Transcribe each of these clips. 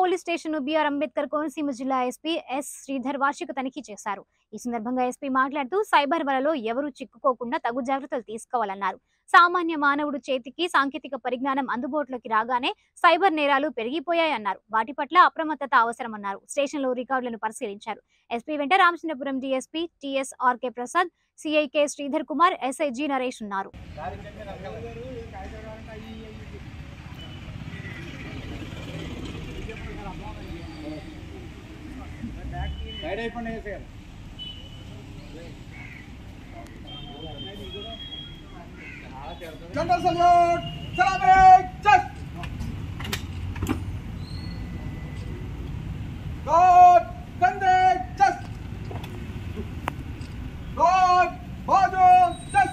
Police station ను BR Ambedkar Konaseema జిల్లా SP yes Sridhar వార్షిక తనిఖీ చేశారు ఈ సందర్భంగా ఎస్పీ మాట్లాడుతూ సైబర్ వలలో ఎవరూ చిక్కుకోకుండా తగు జాగ్రత్తలు తీసుకోవాలన్నారు సామాన్య మానవుడు చేతికి సాంకేతిక పరిజ్ఞానం అందుబాటులోకి రాగానే సైబర్ నేరాలు పెరిగిపోయాయన్నారు వాటి పట్ల అప్రమత్తత అవసరమన్నారు స్టేషన్ లో రికార్డులను పరిశీలించారు ఎస్పీ వెంట Ramachandrapuram DSP TS RK Prasad CI K Sridhar Kumar SI G Naresh ఉన్నారు సైడ్ అయిపోయింది sir General salute! Salame! Just! God! Kande! Just! God! Bajo! Just!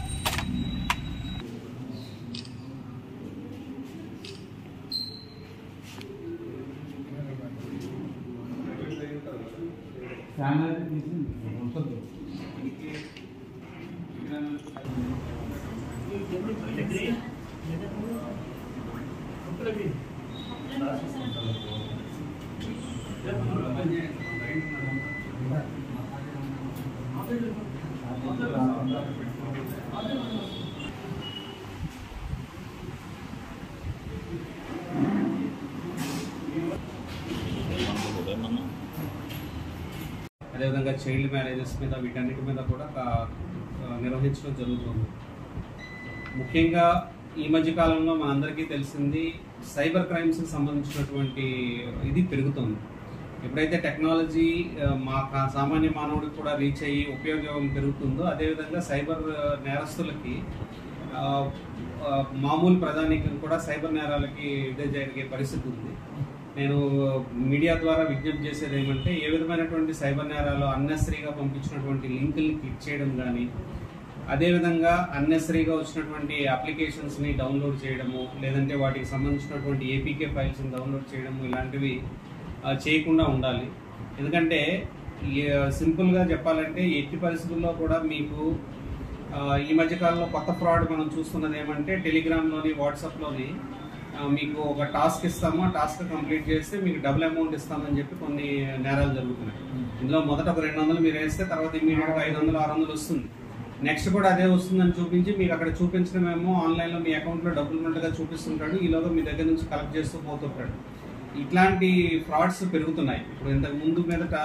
అదేవిధంగా చైల్డ్ మ్యారేజెస్ మీద వీటన్నిటి మీద కూడా కా- ఆ, నిర్వహించడం జరుగుతుంది ముఖ్యంగా ఈ మధ్య కాలంలో మనందరికీ తెలిసింది సైబర్ క్రైమ్స్ సంబంధించినటువంటి ఇది పెరుగుతుంది ఎప్పుడైతే టెక్నాలజీ ఆ, మా కా- సామాన్య మానవుడికి కూడా రీచ్ అయ్యి ఉపయోగం పెరుగుతుందో అదేవిధంగా సైబర్ ఆ, నేరస్తులకి ఆ, ఆ, మామూలు ప్రధానికి కూడా సైబర్ నేరాలకి ఇదే జరిగే పరిస్థితి ఉంది నేను మీడియా ద్వారా విజ్ఞప్తి చేసేది ఏమంటే ఏ విధమైనటువంటి సైబర్ నేరాలు అన్నెసరీగా పంపించినటువంటి లింకుల్ని క్లిక్ చేయడం కానీ అదేవిధంగా అన్నెసరీగా వచ్చినటువంటి అప్లికేషన్స్ని డౌన్లోడ్ చేయడము లేదంటే వాటికి సంబంధించినటువంటి ఏపీకే ఫైల్స్ని డౌన్లోడ్ చేయడము ఇలాంటివి ఆ, చేయకుండా ఉండాలి ఎందుకంటే ఏ- సింపుల్గా చెప్పాలంటే ఎట్టి పరిస్థితుల్లో కూడా మీకు ఆ, ఈ మధ్య కాలంలో కొత్త ఫ్రాడ్ మనం చూస్తున్నది ఏమంటే టెలిగ్రామ్లోని వాట్సాప్లోని ఆ, మీకు ఒక టాస్క్ ఇస్తాము ఆ టాస్క్ కంప్లీట్ చేస్తే మీకు డబుల్ అమౌంట్ ఇస్తామని చెప్పి కొన్ని నేరాలు జరుగుతున్నాయి ఇందులో మొదట ఒక రెండు వందలు మీరు వేస్తే తర్వాత ఇమీడియట్గా ఐదు వందలు ఆరు వందలు వస్తుంది నెక్స్ట్ కూడా అదే వస్తుందని చూపించి మీకు అక్కడ చూపించడమేమో ఆన్లైన్లో మీ అకౌంట్లో డబ్బులు ఉన్నట్టుగా చూపిస్తుంటాడు ఈలోగా మీ దగ్గర నుంచి కలెక్ట్ చేస్తూ పోతుంటాడు ఇట్లాంటి ఫ్రాడ్స్ పెరుగుతున్నాయి ఇప్పుడు ఇంతకు ముందు మీదట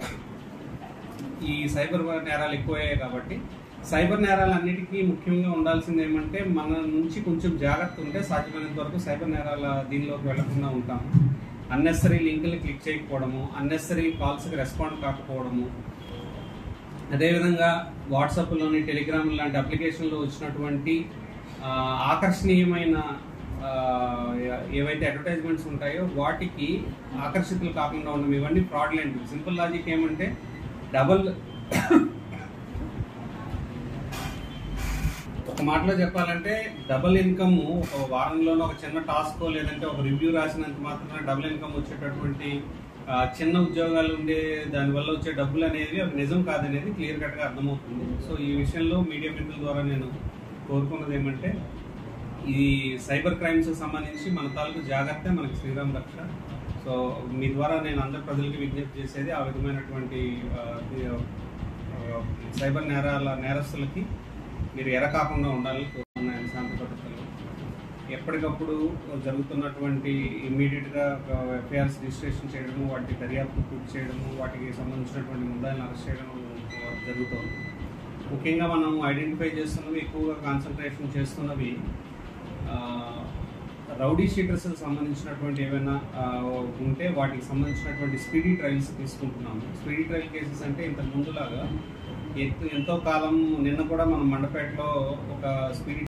ఈ సైబర్ నేరాలు ఎక్కువయ్యాయి కాబట్టి సైబర్ నేరాలన్నిటికీ ముఖ్యంగా ఉండాల్సింది ఏమంటే మన నుంచి కొంచెం జాగ్రత్త ఉంటే సాధ్యమైనంత వరకు సైబర్ నేరాల దీనిలోకి వెళ్లకుండా ఉంటాము అన్నెసరీ లింకులు క్లిక్ చేయకపోవడము అన్నెసరీ కాల్స్కి రెస్పాండ్ కాకపోవడము అదేవిధంగా వాట్సాప్లోని టెలిగ్రామ్ లాంటి అప్లికేషన్లో వచ్చినటువంటి ఆ, ఆకర్షణీయమైన ఆ, ఏవైతే అడ్వర్టైజ్మెంట్స్ ఉంటాయో వాటికి ఆకర్షితులు కాకుండా ఉండడం ఇవన్నీ ఫ్రాడ్లెంట్ సింపుల్ లాజిక్ ఏమంటే డబల్ ఒక మాటలో చెప్పాలంటే డబుల్ ఇన్కమ్ ఒక వారంలోనే ఒక చిన్న టాస్క్ లేదంటే ఒక రివ్యూ రాసినంత మాత్రమే డబుల్ ఇన్కమ్ వచ్చేటటువంటి ఆ, చిన్న ఉద్యోగాలు ఉండే దానివల్ల వచ్చే డబ్బులు అనేవి అవి నిజం కాదనేది క్లియర్ కట్గా అర్థమవుతుంది సో ఈ విషయంలో మీడియా మిత్రుల ద్వారా నేను కోరుకున్నది ఏమంటే ఈ సైబర్ క్రైమ్స్ సంబంధించి మన తాలూకు జాగ్రత్త మనకి శ్రీరామ్ రక్ష సో మీ ద్వారా నేను అందరి ప్రజలకి విజ్ఞప్తి చేసేది ఆ విధమైనటువంటి ఆ, ఈ, ఆ, సైబర్ నేరాల నేరస్తులకి మీరు ఎర కాకుండా ఉండాలని కోరుతున్నాను శాంతి భద్రతలు ఎప్పటికప్పుడు జరుగుతున్నటువంటి ఇమ్మీడియట్గా ఎఫ్ఐఆర్స్ రిజిస్ట్రేషన్ చేయడము వాటి దర్యాప్తు పూర్తి చేయడము వాటికి సంబంధించినటువంటి ముద్దాయిలను అరెస్ట్ చేయడం జరుగుతుంది ముఖ్యంగా మనం ఐడెంటిఫై చేస్తున్నవి ఎక్కువగా కాన్సన్ట్రేషన్ చేస్తున్నవి ఆ, రౌడీ షీటర్స్ సంబంధించినటువంటి ఏమైనా ఆ, ఉంటే వాటికి సంబంధించినటువంటి స్పీడీ ట్రయల్స్ తీసుకుంటున్నాము స్పీడీ ట్రయల్ కేసెస్ అంటే ఇంతకు ముందులాగా ఎంతో ఎంతో కాలం నిన్న కూడా మనం మండపేటలో ఒక స్పీడీ